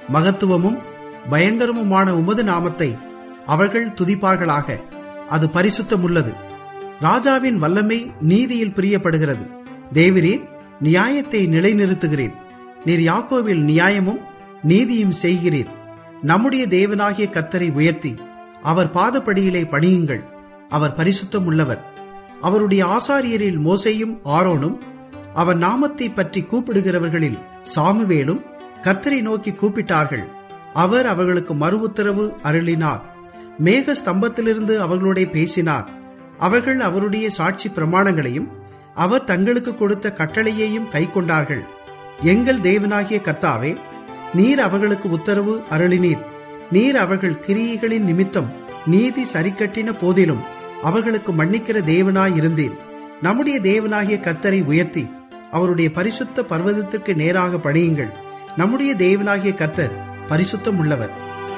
மகத்துவமும் பயங்கரமுமான உமது நாமத்தை அவர்கள் துதிப்பார்களாக அது பரிசுத்தமுள்ளது ராஜாவின் வல்லமை நீதியில் பிரியப்படுகிறது தேவரீர் நியாயத்தை நிலைநிறுத்துகிறேன் நீர் யாக்கோவில் நியாயமும் நீதியும் செய்கிறீர் நம்முடைய தேவனாகிய கத்தரை உயர்த்தி அவர் பாதப்படியிலே பணியுங்கள் அவர் பரிசுத்தம் உள்ளவர் அவருடைய ஆசாரியரில் மோசையும் ஆரோனும் அவர் நாமத்தை பற்றி கூப்பிடுகிறவர்களில் சாமுவேலும் கர்த்தரை நோக்கி கூப்பிட்டார்கள் அவர் அவர்களுக்கு மறு உத்தரவு அருளினார் மேக ஸ்தம்பத்திலிருந்து அவர்களோட பேசினார் அவர்கள் அவருடைய சாட்சி பிரமாணங்களையும் அவர் தங்களுக்கு கொடுத்த கட்டளையையும் கைக்கொண்டார்கள் எங்கள் தேவனாகிய கர்த்தாவே நீர் அவர்களுக்கு உத்தரவு அருளினீர் நீர் அவர்கள் கிரியைகளின் நிமித்தம் நீதி சரிக்கட்டின போதிலும் அவர்களுக்கு மன்னிக்கிற தேவனாய் இருந்தீர் நம்முடைய தேவனாகிய கர்த்தரை உயர்த்தி அவருடைய பரிசுத்த பர்வதத்திற்கு நேராக பணியுங்கள் நம்முடைய தேவனாகிய கர்த்தர் பரிசுத்தம் உள்ளவர்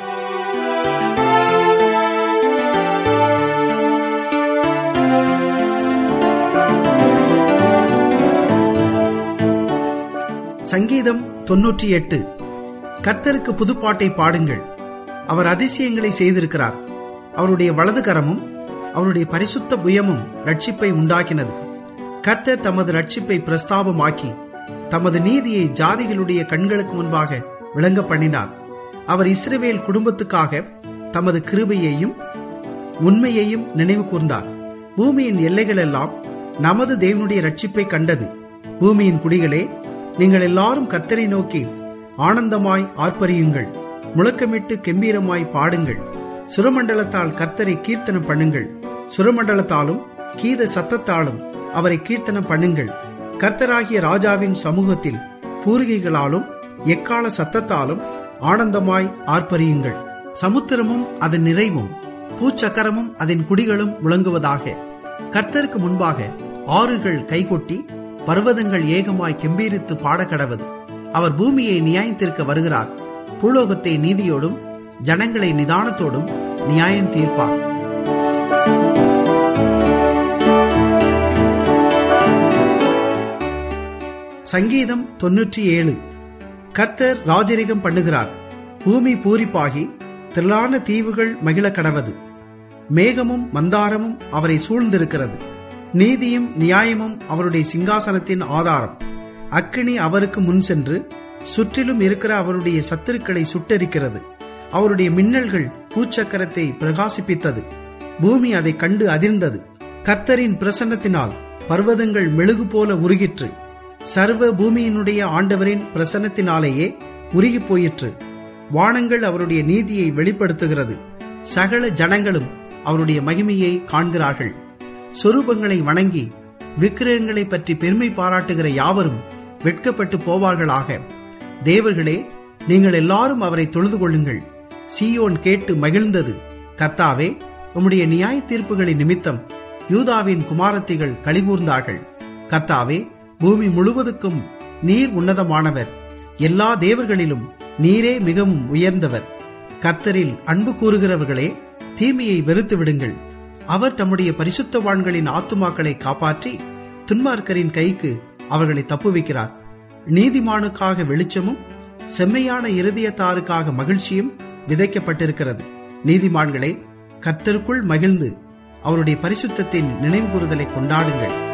சங்கீதம் தொன்னூற்றி எட்டு கர்த்தருக்கு புதுப்பாட்டை பாடுங்கள் அவர் அதிசயங்களை செய்திருக்கிறார் அவருடைய வலது கரமும் அவருடைய பரிசுத்த புயமும் ரட்சிப்பை உண்டாக்கினது கர்த்தர் தமது ரட்சிப்பை பிரஸ்தாபமாக்கி தமது நீதியை ஜாதிகளுடைய கண்களுக்கு முன்பாக விளங்க பண்ணினார் அவர் இஸ்ரவேல் குடும்பத்துக்காக தமது கிருபையையும் உண்மையையும் நினைவு கூர்ந்தார் பூமியின் எல்லைகள் எல்லாம் நமது தேவனுடைய ரட்சிப்பை கண்டது பூமியின் குடிகளே நீங்கள் எல்லாரும் கர்த்தரை நோக்கி ஆனந்தமாய் ஆர்ப்பரியுங்கள் முழக்கமிட்டு கெம்பீரமாய் பாடுங்கள் சுரமண்டலத்தால் கர்த்தரை கீர்த்தனம் பண்ணுங்கள் சுரமண்டலத்தாலும் கீத சத்தத்தாலும் அவரை கீர்த்தனம் பண்ணுங்கள் கர்த்தராகிய ராஜாவின் சமூகத்தில் பூரிகைகளாலும் எக்கால சத்தத்தாலும் ஆனந்தமாய் ஆர்ப்பரியுங்கள் சமுத்திரமும் அதன் நிறைவும் பூச்சக்கரமும் அதன் குடிகளும் விளங்குவதாக கர்த்தருக்கு முன்பாக ஆறுகள் கைகொட்டி பர்வதங்கள் ஏகமாய் கெம்பீரித்து பாடக்கடவது அவர் பூமியை நியாயத்திற்கு வருகிறார் பூலோகத்தை நீதியோடும் ஜனங்களை நிதானத்தோடும் நியாயம் தீர்ப்பார் சங்கீதம் தொன்னூற்றி ஏழு கர்த்தர் ராஜரிகம் பண்ணுகிறார் பூமி பூரிப்பாகி திரளான தீவுகள் மகிழ கடவது மேகமும் மந்தாரமும் அவரை சூழ்ந்திருக்கிறது நீதியும் நியாயமும் அவருடைய சிங்காசனத்தின் ஆதாரம் அக்கினி அவருக்கு முன் சென்று சுற்றிலும் இருக்கிற அவருடைய சத்துருக்களை சுட்டரிக்கிறது அவருடைய மின்னல்கள் பூச்சக்கரத்தை பிரகாசிப்பித்தது பூமி அதை கண்டு அதிர்ந்தது கர்த்தரின் பிரசன்னத்தினால் பர்வதங்கள் மெழுகு போல உருகிற்று சர்வ பூமியினுடைய ஆண்டவரின் பிரசன்னத்தினாலேயே உருகி போயிற்று வானங்கள் அவருடைய நீதியை வெளிப்படுத்துகிறது சகல ஜனங்களும் அவருடைய மகிமையை காண்கிறார்கள் சொரூபங்களை வணங்கி விக்கிரகங்களை பற்றி பெருமை பாராட்டுகிற யாவரும் வெட்கப்பட்டு போவார்களாக தேவர்களே நீங்கள் எல்லாரும் அவரை தொழுது கொள்ளுங்கள் சீயோன் கேட்டு மகிழ்ந்தது கர்த்தாவே உம்முடைய நியாய தீர்ப்புகளின் நிமித்தம் யூதாவின் குமாரத்திகள் கலிகூர்ந்தார்கள் கர்த்தாவே பூமி முழுவதுக்கும் நீர் உன்னதமானவர் எல்லா தேவர்களிலும் நீரே மிகவும் உயர்ந்தவர் கர்த்தரில் அன்பு கூறுகிறவர்களே தீமையை வெறுத்து விடுங்கள் அவர் தம்முடைய பரிசுத்தவான்களின் ஆத்துமாக்களை காப்பாற்றி துன்மார்க்கரின் கைக்கு அவர்களை தப்புவிக்கிறார் நீதிமானுக்காக வெளிச்சமும் செம்மையான இருதயத்தாருக்காக மகிழ்ச்சியும் விதைக்கப்பட்டிருக்கிறது நீதிமான்களே கர்த்தருக்குள் மகிழ்ந்து அவருடைய பரிசுத்தத்தின் நினைவுகூறுதலை கொண்டாடுங்கள்